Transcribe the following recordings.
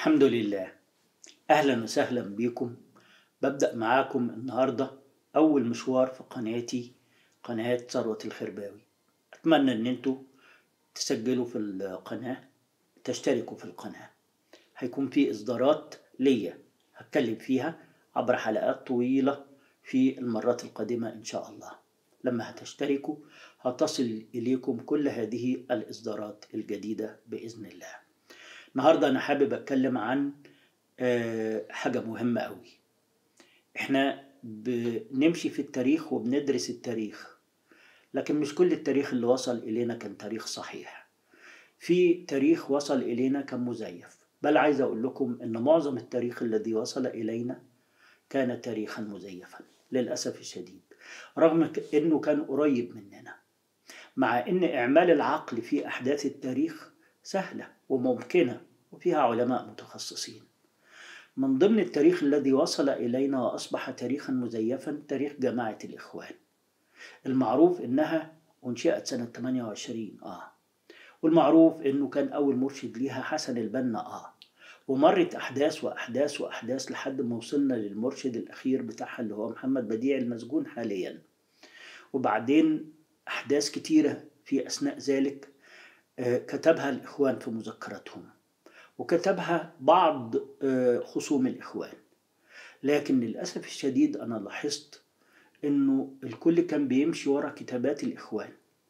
الحمد لله أهلا وسهلا بكم ببدأ معاكم النهاردة أول مشوار في قناتي قناة ثروة الخرباوي أتمنى إن انتوا تسجلوا في القناة تشتركوا في القناة هيكون في إصدارات ليا هتكلم فيها عبر حلقات طويلة في المرات القادمة إن شاء الله لما هتشتركوا هتصل إليكم كل هذه الإصدارات الجديدة بإذن الله النهارده انا حابب اتكلم عن آه، حاجه مهمه قوي احنا بنمشي في التاريخ وبندرس التاريخ لكن مش كل التاريخ اللي وصل الينا كان تاريخ صحيح في تاريخ وصل الينا كان مزيف بل عايز اقول لكم ان معظم التاريخ الذي وصل الينا كان تاريخا مزيفا للاسف الشديد رغم ك- انه كان قريب مننا مع ان اعمال العقل في احداث التاريخ سهله وممكنه وفيها علماء متخصصين من ضمن التاريخ الذي وصل الينا واصبح تاريخا مزيفا تاريخ جماعه الاخوان المعروف انها انشئت سنه 28 اه والمعروف انه كان اول مرشد ليها حسن البنا اه ومرت احداث واحداث واحداث لحد ما وصلنا للمرشد الاخير بتاعها اللي هو محمد بديع المسجون حاليا وبعدين احداث كتيره في اثناء ذلك آه، كتبها الإخوان في مذكراتهم وكتبها بعض آه، خصوم الإخوان لكن للأسف الشديد أنا لاحظت أنه الكل كان بيمشي ورا كتابات الإخوان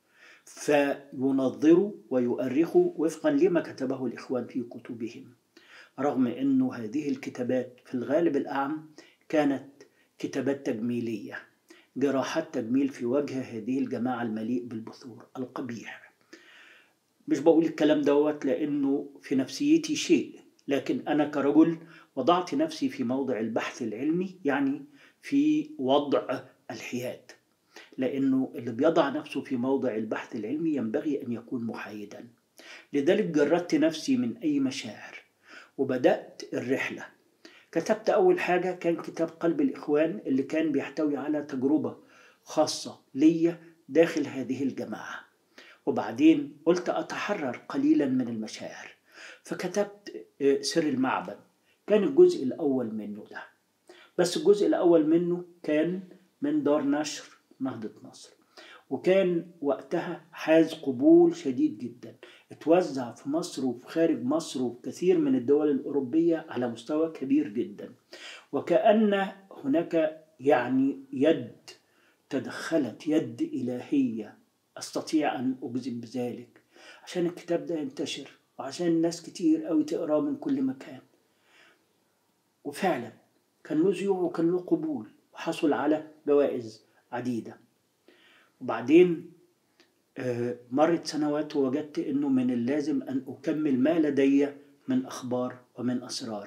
فينظروا ويؤرخوا وفقا لما كتبه الإخوان في كتبهم رغم أنه هذه الكتابات في الغالب الأعم كانت كتابات تجميلية جراحات تجميل في وجه هذه الجماعة المليء بالبثور القبيح مش بقول الكلام دوت لانه في نفسيتي شيء لكن انا كرجل وضعت نفسي في موضع البحث العلمي يعني في وضع الحياد لانه اللي بيضع نفسه في موضع البحث العلمي ينبغي ان يكون محايدا لذلك جردت نفسي من اي مشاعر وبدات الرحله كتبت اول حاجه كان كتاب قلب الاخوان اللي كان بيحتوي على تجربه خاصه ليا داخل هذه الجماعه وبعدين قلت أتحرر قليلا من المشاعر فكتبت آه، سر المعبد كان الجزء الأول منه ده بس الجزء الأول منه كان من دار نشر نهضة مصر وكان وقتها حاز قبول شديد جدا اتوزع في مصر وفي خارج مصر وفي كثير من الدول الأوروبية على مستوى كبير جدا وكأن هناك يعني يد تدخلت يد إلهية أستطيع أن أجزم بذلك عشان الكتاب ده ينتشر وعشان ناس كتير أوي تقراه من كل مكان وفعلا كان له ذيوع وكان له قبول وحصل على جوائز عديدة وبعدين آه، مرت سنوات ووجدت أنه من اللازم أن أكمل ما لدي من أخبار ومن أسرار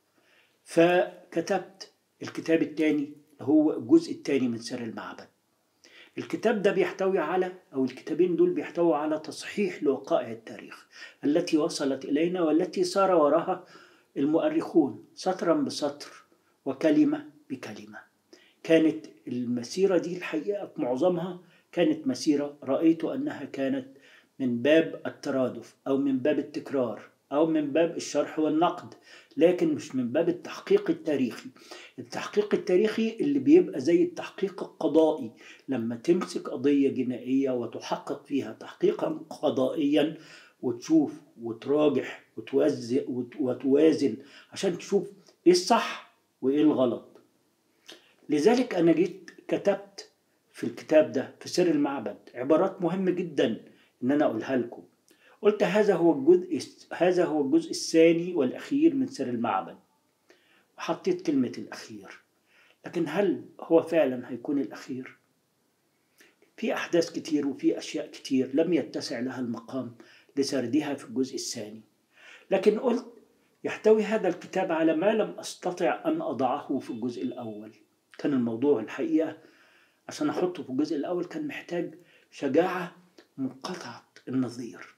فكتبت الكتاب الثاني هو الجزء الثاني من سر المعبد الكتاب ده بيحتوي على أو الكتابين دول بيحتووا على تصحيح لوقائع التاريخ التي وصلت إلينا والتي سار وراها المؤرخون سطرا بسطر وكلمة بكلمة كانت المسيرة دي الحقيقة في معظمها كانت مسيرة رأيت أنها كانت من باب الترادف أو من باب التكرار أو من باب الشرح والنقد لكن مش من باب التحقيق التاريخي التحقيق التاريخي اللي بيبقى زي التحقيق القضائي لما تمسك قضية جنائية وتحقق فيها تحقيقا قضائيا وتشوف وتراجع وتوزن وتوازن عشان تشوف ايه الصح وايه الغلط لذلك انا جيت كتبت في الكتاب ده في سر المعبد عبارات مهمة جدا ان انا اقولها لكم قلت هذا هو الجزء هذا هو الجزء الثاني والاخير من سر المعبد وحطيت كلمة الاخير لكن هل هو فعلا هيكون الاخير في احداث كتير وفي اشياء كتير لم يتسع لها المقام لسردها في الجزء الثاني لكن قلت يحتوي هذا الكتاب على ما لم استطع ان اضعه في الجزء الاول كان الموضوع الحقيقه عشان احطه في الجزء الاول كان محتاج شجاعه منقطعه النظير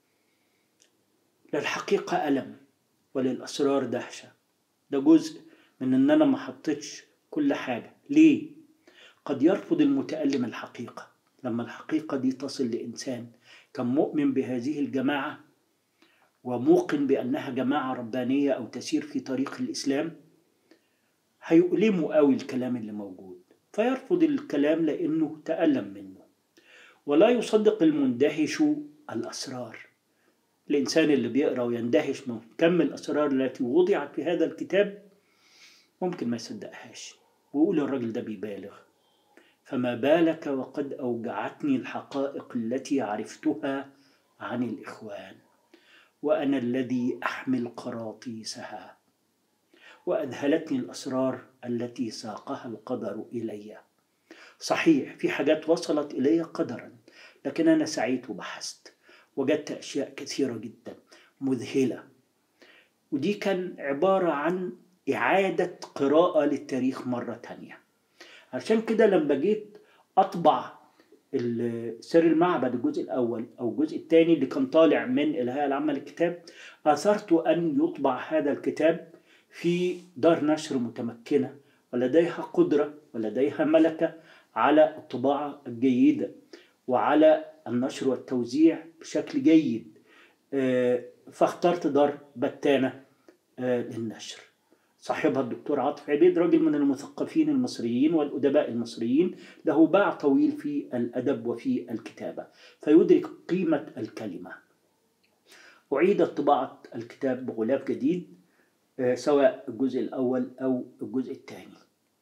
للحقيقه الم وللاسرار دهشه ده جزء من ان انا ما حطيتش كل حاجه ليه قد يرفض المتألم الحقيقة لما الحقيقة دي تصل لإنسان كان مؤمن بهذه الجماعة وموقن بأنها جماعة ربانية أو تسير في طريق الإسلام هيؤلمه قوي الكلام اللي موجود فيرفض الكلام لأنه تألم منه ولا يصدق المندهش الأسرار الإنسان اللي بيقرأ ويندهش من كم الأسرار التي وضعت في هذا الكتاب ممكن ما يصدقهاش ويقول الراجل ده بيبالغ فما بالك وقد أوجعتني الحقائق التي عرفتها عن الإخوان وأنا الذي أحمل قراطيسها وأذهلتني الأسرار التي ساقها القدر إلي صحيح في حاجات وصلت إلي قدرا لكن أنا سعيت وبحثت وجدت أشياء كثيرة جدا مذهلة ودي كان عبارة عن إعادة قراءة للتاريخ مرة تانية عشان كده لما جيت أطبع سر المعبد الجزء الأول أو الجزء الثاني اللي كان طالع من الهيئة العامة للكتاب أثرت أن يطبع هذا الكتاب في دار نشر متمكنة ولديها قدرة ولديها ملكة على الطباعة الجيدة وعلى النشر والتوزيع بشكل جيد فاخترت دار بتانة للنشر صاحبها الدكتور عاطف عبيد راجل من المثقفين المصريين والأدباء المصريين له باع طويل في الأدب وفي الكتابة فيدرك قيمة الكلمة أعيدت طباعة الكتاب بغلاف جديد سواء الجزء الأول أو الجزء الثاني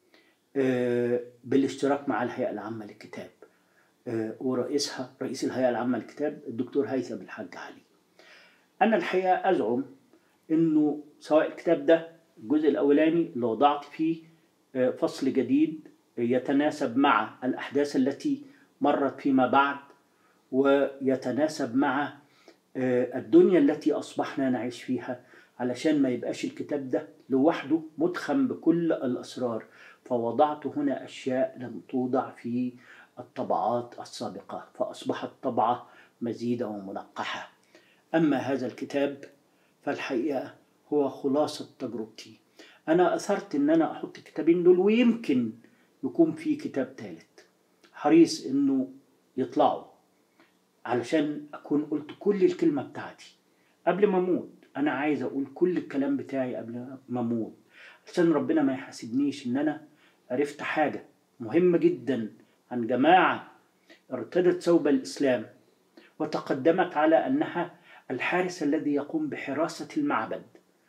بالاشتراك مع الهيئة العامة للكتاب ورئيسها رئيس الهيئة العامة للكتاب الدكتور هيثم الحاج علي أنا الحقيقة أزعم إنه سواء الكتاب ده الجزء الأولاني اللي وضعت فيه فصل جديد يتناسب مع الأحداث التي مرت فيما بعد ويتناسب مع الدنيا التي أصبحنا نعيش فيها علشان ما يبقاش الكتاب ده لوحده مدخم بكل الأسرار فوضعت هنا أشياء لم توضع في الطبعات السابقة فأصبحت طبعة مزيدة ومنقحة أما هذا الكتاب فالحقيقة هو خلاصة تجربتي أنا أثرت إن أنا أحط الكتابين دول ويمكن يكون في كتاب ثالث حريص إنه يطلعوا علشان أكون قلت كل الكلمة بتاعتي قبل ما أموت أنا عايز أقول كل الكلام بتاعي قبل ما أموت عشان ربنا ما يحاسبنيش إن أنا عرفت حاجة مهمة جدا عن جماعة ارتدت ثوب الإسلام وتقدمت على أنها الحارس الذي يقوم بحراسة المعبد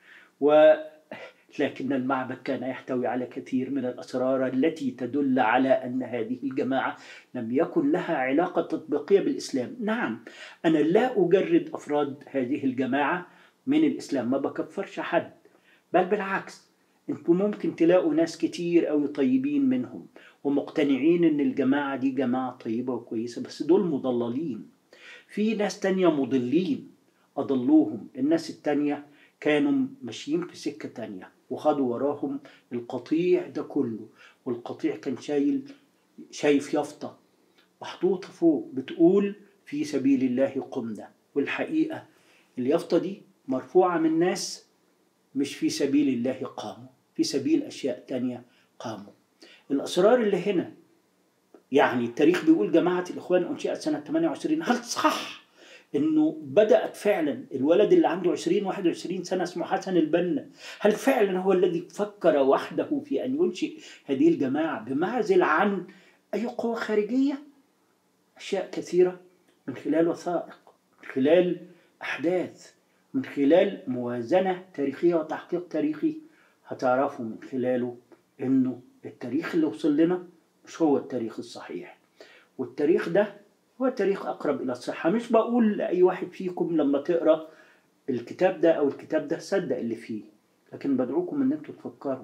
و لكن المعبد كان يحتوي على كثير من الأسرار التي تدل على أن هذه الجماعة لم يكن لها علاقة تطبيقية بالإسلام نعم أنا لا أجرد أفراد هذه الجماعة من الإسلام ما بكفرش حد بل بالعكس انتم ممكن تلاقوا ناس كتير أوي طيبين منهم ومقتنعين ان الجماعة دي جماعة طيبة وكويسة بس دول مضللين في ناس تانية مضلين أضلوهم الناس التانية كانوا ماشيين في سكة تانية وخدوا وراهم القطيع ده كله والقطيع كان شايل شايف يافطة محطوطة فوق بتقول في سبيل الله قمنا والحقيقة اليافطة دي مرفوعة من ناس مش في سبيل الله قاموا في سبيل أشياء تانية قاموا الأسرار اللي هنا يعني التاريخ بيقول جماعة الإخوان أنشئت سنة 28 هل صح إنه بدأت فعلا الولد اللي عنده 20 21 سنة اسمه حسن البنا هل فعلا هو الذي فكر وحده في أن ينشئ هذه الجماعة بمعزل عن أي قوة خارجية أشياء كثيرة من خلال وثائق من خلال أحداث من خلال موازنة تاريخية وتحقيق تاريخي هتعرفوا من خلاله إنه التاريخ اللي وصل لنا مش هو التاريخ الصحيح والتاريخ ده هو تاريخ أقرب إلى الصحة مش بقول لأي واحد فيكم لما تقرأ الكتاب ده أو الكتاب ده صدق اللي فيه لكن بدعوكم إن أنتوا تفكروا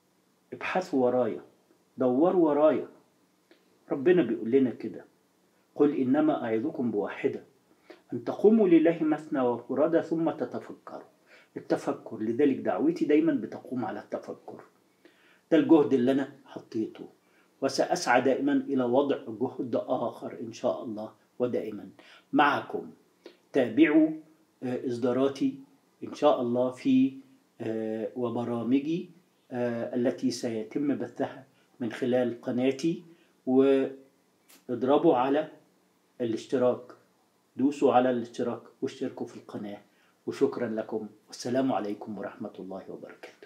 ابحثوا ورايا دوروا ورايا ربنا بيقول لنا كده قل إنما أعظكم بواحدة أن تقوموا لله مثنى وفرادى ثم تتفكروا التفكر لذلك دعوتي دايما بتقوم على التفكر ده الجهد اللي أنا حطيته وسأسعى دائما إلى وضع جهد آخر إن شاء الله ودائما معكم تابعوا إصداراتي إن شاء الله في وبرامجي التي سيتم بثها من خلال قناتي واضربوا على الاشتراك دوسوا على الاشتراك واشتركوا في القناة وشكرا لكم والسلام عليكم ورحمة الله وبركاته